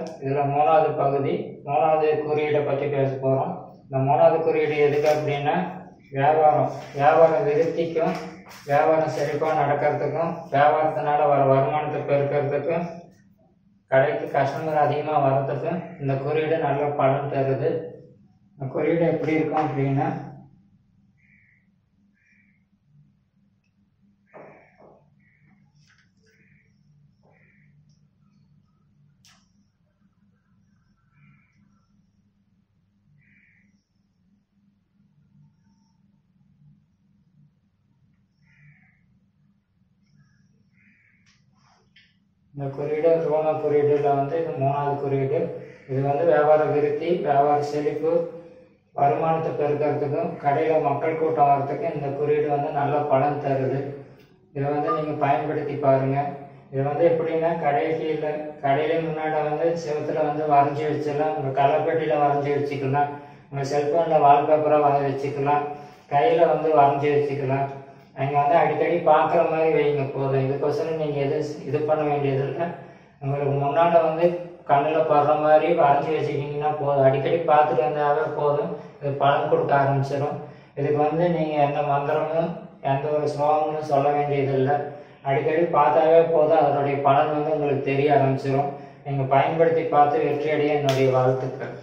இதில் மூணாவது பகுதி மூணாவது குறியீடை பற்றி பேச போகிறோம் இந்த மூணாவது குறியீடு எதுக்கு அப்படின்னா வியாபாரம் வியாபார விருத்திக்கும் வியாபாரம் செழிப்பாக நடக்கிறதுக்கும் வியாபாரத்தினால வர வருமானத்தை பெருக்கிறதுக்கும் கடைக்கு கஸ்டமர் அதிகமாக வர்றதுக்கும் இந்த குறியீடு நல்ல பலன் தருது இந்த குறியீடு எப்படி இருக்கும் அப்படின்னா இந்த குறியீடு ரோம குறியீடுல வந்து இது மூணாவது குறியீடு இது வந்து வியாபார விருத்தி வியாபார செழிப்பு வருமானத்தை பெருக்கிறதுக்கும் கடையில் மக்கள் கூட்டம் வர்றதுக்கும் இந்த குறியீடு வந்து நல்ல பலன் தருது இதை வந்து நீங்கள் பயன்படுத்தி பாருங்கள் இது வந்து எப்படின்னா கடைசியில் கடையில முன்னாடி வந்து செவுத்துல வந்து வரைஞ்சி வச்சிடலாம் உங்கள் கலப்பெட்டியில் வரைஞ்சி வச்சுக்கலாம் உங்கள் செல்ஃபோனில் வால்பேப்பராக வரைஞ்சி வச்சுக்கலாம் கையில் வந்து வரைஞ்சி வச்சுக்கலாம் நீங்கள் வந்து அடிக்கடி பார்க்குற மாதிரி வைங்க போதும் இதுக்கோசரம் நீங்கள் எது இது பண்ண வேண்டியது இல்லை உங்களுக்கு முன்னாடி வந்து கண்ணில் படுற மாதிரி வரைஞ்சி வச்சுக்கிங்கன்னா போதும் அடிக்கடி பார்த்துட்டு வந்தாவே போதும் இது பலன் கொடுக்க ஆரம்பிச்சிடும் இதுக்கு வந்து நீங்கள் எந்த மந்திரமும் எந்த ஒரு ஸ்லோகமும் சொல்ல வேண்டியதில்லை அடிக்கடி பார்த்தாவே போதும் அதனுடைய பலன் வந்து உங்களுக்கு தெரிய ஆரம்பிச்சிடும் நீங்கள் பயன்படுத்தி பார்த்து வெற்றி அடைய என்னுடைய வாழ்த்துக்கள்